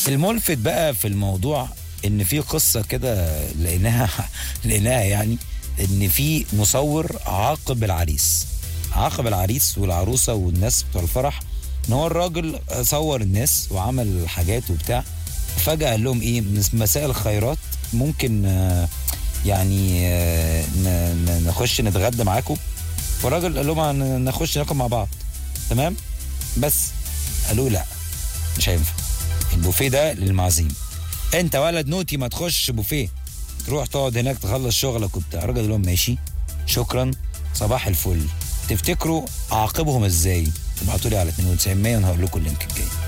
الملفت بقى في الموضوع ان في قصه كده لقيناها لقيناها يعني ان في مصور عاقب العريس عاقب العريس والعروسه والناس بتوع الفرح ان هو الراجل صور الناس وعمل حاجات وبتاع فجاه قال لهم ايه مساء الخيرات ممكن آه، يعني آه، ن- ن- نخش نتغدى معاكم فالراجل قال لهم هن- نخش ناكل مع بعض تمام بس قالوا لا مش هينفع البوفيه ده للمعازيم انت ولد نوتي ما تخش بوفيه تروح تقعد هناك تخلص شغلك وبتاع الراجل قال لهم ماشي شكرا صباح الفل تفتكروا اعاقبهم ازاي ابعتوا لي على 92 100 انا هقول لكم اللينك الجاي